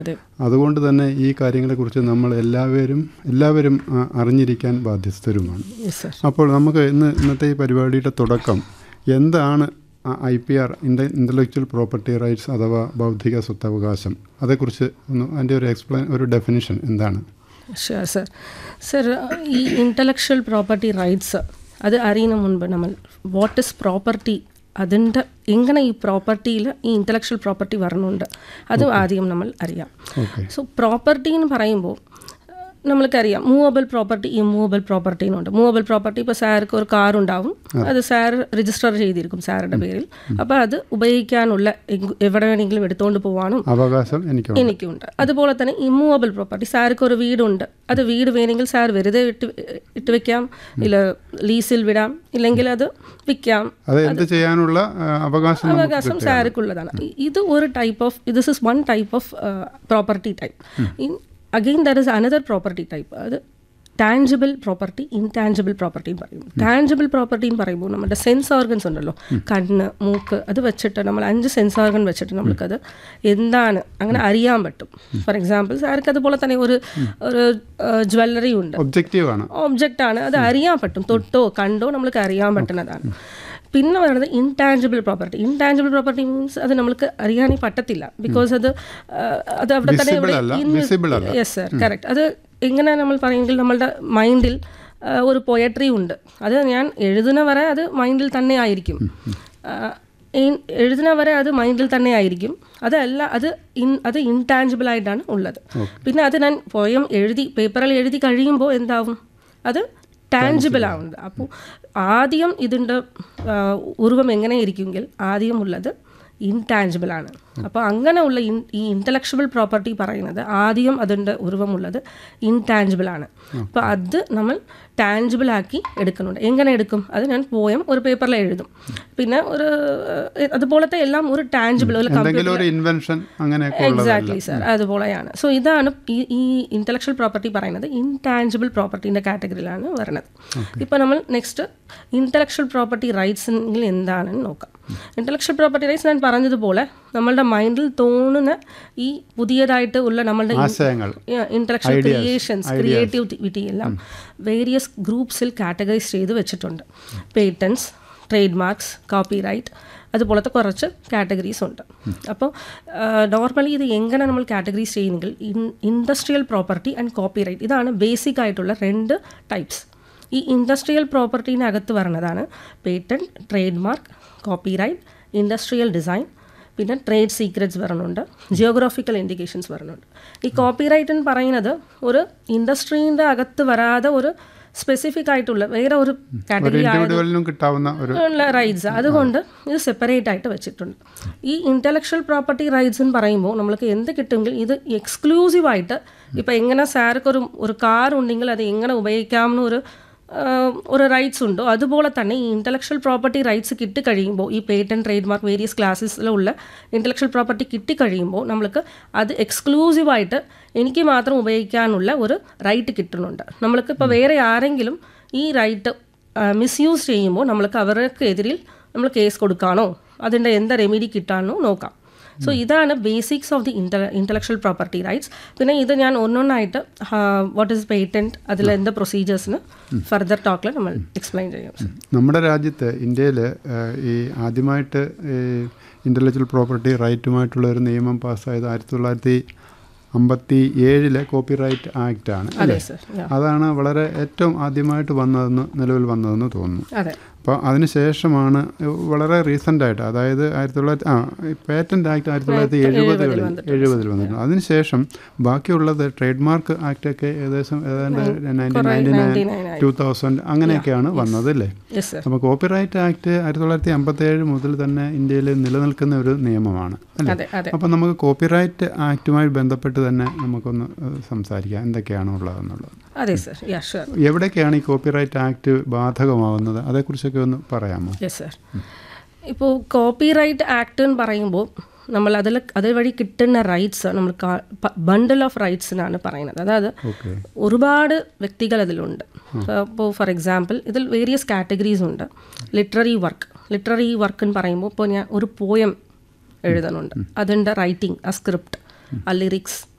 അതെ അതുകൊണ്ട് തന്നെ ഈ കാര്യങ്ങളെക്കുറിച്ച് നമ്മൾ എല്ലാവരും എല്ലാവരും ആ, അറിഞ്ഞിരിക്കാൻ ബാധ്യസ്ഥരുമാണ് യെസ് സർ അപ്പോൾ നമുക്ക് ഇന്ന് ഇന്നത്തെ ഈ പരിപാടിയുടെ തുടക്കം എന്താണ് ഐ പി ആർ ഇൻ്റ ഇൻ്റലക്ച്വൽ പ്രോപ്പർട്ടി റൈറ്റ്സ് അഥവാ ബൗദ്ധിക സ്വത്തവകാശം അതേക്കുറിച്ച് ഒന്ന് അതിൻ്റെ ഒരു എക്സ്പ്ലെയിൻ ഒരു ഡെഫിനിഷൻ എന്താണ് ഷുവർ സർ സർ ഈ ഇൻ്റലക്ച്വൽ പ്രോപ്പർട്ടി റൈറ്റ്സ് അത് അറിയുന്ന മുൻപ് നമ്മൾ വാട്ട് ഇസ് പ്രോപ്പർട്ടി അതിൻ്റെ എങ്ങനെ ഈ പ്രോപ്പർട്ടിയിൽ ഈ ഇൻ്റലക്ച്വൽ പ്രോപ്പർട്ടി വരണുണ്ട് അത് ആദ്യം നമ്മൾ അറിയാം ഓക്കെ സോ പ്രോപ്പർട്ടി എന്ന് പറയുമ്പോൾ നമ്മൾക്കറിയാം മൂവബിൾ പ്രോപ്പർട്ടി ഇമ്മൂവബിൾ പ്രോപ്പർട്ടി എന്നുണ്ട് മൂവബിൾ പ്രോപ്പർട്ടി ഇപ്പോൾ സാർക്ക് ഒരു കാർ ഉണ്ടാവും അത് സാർ രജിസ്റ്റർ ചെയ്തിരിക്കും സാറിൻ്റെ പേരിൽ അപ്പോൾ അത് ഉപയോഗിക്കാനുള്ള എങ്ക് എവിടെ വേണമെങ്കിലും എടുത്തുകൊണ്ട് പോകാനും അവകാശം എനിക്കുണ്ട് എനിക്കുണ്ട് അതുപോലെ തന്നെ ഇമ്മൂവബിൾ പ്രോപ്പർട്ടി സാർക്ക് ഒരു വീടുണ്ട് അത് വീട് വേണമെങ്കിൽ സാർ വെറുതെ ഇട്ട് ഇട്ട് വെക്കാം ഇല്ല ലീസിൽ വിടാം ഇല്ലെങ്കിൽ അത് വിൽക്കാം അത് എന്ത് ചെയ്യാനുള്ള ആ, അവകാശം നമുക്ക് അവകാശം സാർക്കുള്ളതാണ് ഇ- ഇത് ഒരു type of this is one type of property type in again there is another property type അത് ടാഞ്ചിബിൾ പ്രോപ്പർട്ടി ഇൻടാഞ്ചിബിൾ പ്രോപ്പർട്ടി എന്ന് പറയും ടാഞ്ചിബിൾ പ്രോപ്പർട്ടി എന്ന് പറയുമ്പോൾ നമ്മുടെ സെൻസ് ഓർഗൻസ് ഉണ്ടല്ലോ കണ്ണ് മൂക്ക് അത് വെച്ചിട്ട് നമ്മൾ അഞ്ച് സെൻസ് ഓർഗൻ വെച്ചിട്ട് നമ്മൾക്കത് എന്താണ് അങ്ങനെ അറിയാൻ പറ്റും ഫോർ എക്സാമ്പിൾ സാർക്ക് അതുപോലെ തന്നെ ഒരു ഒരു ജ്വല്ലറി ഉണ്ട് ഒബ്ജക്റ്റീവ് ആണ് ഒബ്ജക്റ്റ് ആണ് അത് അറിയാൻ പറ്റും തൊട്ടോ കണ്ടോ നമ്മൾക്ക് അറിയാൻ പറ്റുന്നതാണ് പിന്നെ പറയുന്നത് intangible property intangible property means അത് നമ്മൾക്ക് അറിയാനേ പറ്റത്തില്ല ബിക്കോസ് അത് ആ, അത് അവിടെ തന്നെ Visible അല്ല, visible അല്ല. യെസ് സർ കറക്റ്റ് അത് എങ്ങനെ നമ്മൾ പറയുമെങ്കിൽ നമ്മളുടെ മൈൻഡിൽ ഒരു പൊയട്രി ഉണ്ട് അത് ഞാൻ എഴുതുന്ന വരെ അത് മൈൻഡിൽ തന്നെ ആയിരിക്കും ആ, ഇൻ- എഴുതുന്ന വരെ അത് മൈൻഡിൽ തന്നെ ആയിരിക്കും അതല്ല അത് ഇൻ അത് ഇൻടാഞ്ചിബിൾ ആയിട്ടാണ് ഉള്ളത് പിന്നെ അത് ഞാൻ പോയം എഴുതി പേപ്പറിൽ എഴുതി കഴിയുമ്പോൾ എന്താവും അത് ടാഞ്ചിബിൾ ആവുന്നത് അപ്പോൾ ആദ്യം ഇതിൻ്റെ ആ, ഉരുവം എങ്ങനെ ഇരിക്കുമെങ്കിൽ ആദ്യം ഉള്ളത് ഇൻടാഞ്ചിബിൾ ആണ് അപ്പോൾ അങ്ങനെയുള്ള ഇൻ ഈ ഇൻ്റലക്ച്വൽ പ്രോപ്പർട്ടി പറയുന്നത് ആദ്യം അതിൻ്റെ ഉരുവമുള്ളത് ഇൻടാഞ്ചിബിൾ ആണ് അപ്പോൾ അത് നമ്മൾ ടാഞ്ചിബിൾ ആക്കി എടുക്കുന്നുണ്ട് എങ്ങനെ എടുക്കും അത് ഞാൻ പോയം ഒരു പേപ്പറിൽ എഴുതും പിന്നെ ഒരു ഏഹ്, അതുപോലത്തെ എല്ലാം ഒരു ടാഞ്ചിബിൾ ഒരു എന്തെങ്കിലും ഒരു ഇൻവെൻഷൻ അങ്ങനെയൊക്കെ ഉള്ളതല്ല എക്സാക്ട്ലി സാർ അതുപോലെയാണ് സോ ഇതാണ് ഈ ഈ ഇൻ്റലക്ച്വൽ പ്രോപ്പർട്ടി പറയുന്നത് ഇൻടാഞ്ചിബിൾ പ്രോപ്പർട്ടീൻ്റെ കാറ്റഗറിയിലാണ് വരുന്നത് ഇപ്പോൾ നമ്മൾ നെക്സ്റ്റ് ഇൻ്റലക്ച്വൽ പ്രോപ്പർട്ടി റൈറ്റ്സ് എന്താണെന്ന് നോക്കാം ഇൻ്റലക്ച്വൽ പ്രോപ്പർട്ടി റൈറ്റ്സ് ഞാൻ പറഞ്ഞതുപോലെ നമ്മളുടെ മൈൻഡിൽ തോന്നുന്ന ഈ പുതിയതായിട്ട് ഉള്ള നമ്മളുടെ ആശയങ്ങൾ ഇൻ്റലക്ച്വൽ ക്രിയേഷൻസ് ക്രിയേറ്റിവിറ്റി എല്ലാം വേരിയസ് ഗ്രൂപ്പ്സിൽ കാറ്റഗറൈസ് ചെയ്ത് വെച്ചിട്ടുണ്ട് patents trade marks copyright അതുപോലത്തെ കുറച്ച് കാറ്റഗറീസ് ഉണ്ട് അപ്പോൾ നോർമലി ഇത് എങ്ങനെ നമ്മൾ കാറ്റഗറീസ് ചെയ്യുന്നെങ്കിൽ industrial property and copyright ഇതാണ് ബേസിക് ആയിട്ടുള്ള രണ്ട് ടൈപ്സ് ഈ ഇൻഡസ്ട്രിയൽ പ്രോപ്പർട്ടീനകത്ത് വരുന്നതാണ് patent trade mark copyright industrial design പിന്നെ ട്രേഡ് സീക്രറ്റ്സ് വരണുണ്ട് ജിയോഗ്രാഫിക്കൽ ഇൻഡിക്കേഷൻസ് വരണുണ്ട് ഈ കോപ്പി റൈറ്റ് എന്ന് പറയുന്നത് ഒരു ഇൻഡസ്ട്രീൻ്റെ അകത്ത് വരാതെ ഒരു സ്പെസിഫിക് ആയിട്ടുള്ള വേറെ ഒരു ഒരു കാറ്റഗറി ഇൻഡിവിജ്വലിനും കിട്ടാവുന്ന ഒരു ഉള്ള റൈറ്റ്സ് അതുകൊണ്ട് ഇത് സെപ്പറേറ്റ് ആയിട്ട് വെച്ചിട്ടുണ്ട് ഈ ഇൻ്റലക്ച്വൽ പ്രോപ്പർട്ടി റൈറ്റ്സ് എന്ന് പറയുമ്പോൾ നമ്മൾക്ക് എന്ത് കിട്ടുമെങ്കിൽ ഇത് എക്സ്ക്ലൂസീവ് ആയിട്ട് ഇപ്പോൾ എങ്ങനെ സാർക്ക് ഒരു ഒരു കാർ ഉണ്ടെങ്കിൽ അത് എങ്ങനെ ഉപയോഗിക്കാമെന്ന് ഒരു ആ, ഒരു റൈറ്റ്സ് ഉണ്ടോ അതുപോലെ തന്നെ ഈ ഇൻ്റലക്ച്വൽ പ്രോപ്പർട്ടി റൈറ്റ്സ് കിട്ടിക്കഴിയുമ്പോൾ ഈ പേറ്റൻറ്റ് ട്രേഡ് മാർക്ക് വേരിയസ് ക്ലാസ്സിലുള്ള ഇൻ്റലക്ച്വൽ പ്രോപ്പർട്ടി കിട്ടിക്കഴിയുമ്പോൾ നമ്മൾക്ക് അത് എക്സ്ക്ലൂസീവായിട്ട് എനിക്ക് മാത്രം ഉപയോഗിക്കാനുള്ള ഒരു റൈറ്റ് കിട്ടുന്നുണ്ട് നമ്മൾക്ക് ഇപ്പോൾ വേറെ ആരെങ്കിലും ഈ റൈറ്റ് മിസ്യൂസ് ചെയ്യുമ്പോൾ നമ്മൾക്ക് അവർക്കെതിരിൽ നമ്മൾ കേസ് കൊടുക്കാനോ അതിൻ്റെ എന്താ റെമഡി കിട്ടാനോ നോക്കാം സോ ഇതാണ് ബേസിക്സ് ഓഫ് ദി ഇൻ്റല ഇൻ്റലക്ച്വൽ പ്രോപ്പർട്ടി റൈറ്റ്സ് പിന്നെ ഇത് ഞാൻ ഒന്നൊന്നായിട്ട് വാട്ട് ഈസ് പേറ്റൻറ്റ് അതിൽ എന്താ പ്രൊസീജിയേഴ്സിന് ഫർദർ ടോക്കിൽ നമ്മൾ എക്സ്പ്ലെയിൻ ചെയ്യാം നമ്മുടെ രാജ്യത്ത് ഇന്ത്യയിൽ ഈ ആദ്യമായിട്ട് ഈ ഇൻ്റലക്ച്വൽ പ്രോപ്പർട്ടി റൈറ്റുമായിട്ടുള്ള ഒരു നിയമം പാസ്സായത് ആയിരത്തി തൊള്ളായിരത്തി അമ്പത്തി ഏഴിലെ കോപ്പി റൈറ്റ് ആക്റ്റ് ആണ് അതെ സർ അതാണ് വളരെ ഏറ്റവും ആദ്യമായിട്ട് വന്നതെന്ന് നിലവിൽ വന്നതെന്ന് തോന്നുന്നു അതെ അപ്പോൾ അതിന് ശേഷമാണ് വളരെ റീസെൻ്റ് ആയിട്ട് അതായത് ആയിരത്തി തൊള്ളായിരത്തി ആ പേറ്റന്റ് ആക്ട് ആയിരത്തി തൊള്ളായിരത്തി എഴുപതുകളിൽ എഴുപതിൽ വന്നിട്ടുണ്ട് അതിനുശേഷം ബാക്കിയുള്ളത് ട്രേഡ് മാർക്ക് ആക്ട് ഒക്കെ ഏകദേശം ഏതാണ്ട് nineteen ninety nine two thousand അങ്ങനെയൊക്കെയാണ് വന്നത് അല്ലേ യെസ് സർ അപ്പോൾ കോപ്പി റൈറ്റ് ആക്ട് ആയിരത്തി തൊള്ളായിരത്തി അമ്പത്തി ഏഴ് മുതൽ തന്നെ ഇന്ത്യയിൽ നിലനിൽക്കുന്ന ഒരു നിയമമാണ് അല്ലേ അതെ അതെ അപ്പോൾ നമുക്ക് കോപ്പി റൈറ്റ് ആക്റ്റുമായി ബന്ധപ്പെട്ട് തന്നെ നമുക്കൊന്ന് ഏഹ്, സംസാരിക്കാം എന്തൊക്കെയാണ് ഉള്ളതെന്നുള്ളത് അതെ സർ യാ ഷുവർ എവിടേക്കാണ് ഈ കോപ്പി റൈറ്റ് ആക്ട് ബാധകമാവുന്നത് അതേക്കുറിച്ചൊക്കെ ഒന്ന് പറയാമോ യെസ് സർ ഇപ്പോൾ കോപ്പി റൈറ്റ് ആക്ട് എന്ന് പറയുമ്പോൾ നമ്മൾ അതിൽ അതുവഴി കിട്ടുന്ന റൈറ്റ്സ് നമ്മൾ ബണ്ടിൽ ഓഫ് റൈറ്റ്സിനാണ് പറയുന്നത് അതായത് ഓക്കെ ഒരുപാട് വ്യക്തികൾ അതിലുണ്ട് ഇപ്പോൾ ഫോർ എക്സാമ്പിൾ ഇതിൽ വേരിയസ് കാറ്റഗറീസ് ഉണ്ട് ലിറ്റററി വർക്ക് ലിറ്റററി വർക്ക് എന്ന് പറയുമ്പോൾ ഇപ്പോൾ ഞാൻ ഒരു പോയം എഴുതുന്നുണ്ട് അതിൻ്റെ റൈറ്റിംഗ് ആ സ്ക്രിപ്റ്റ് ആ ലിറിക്സ്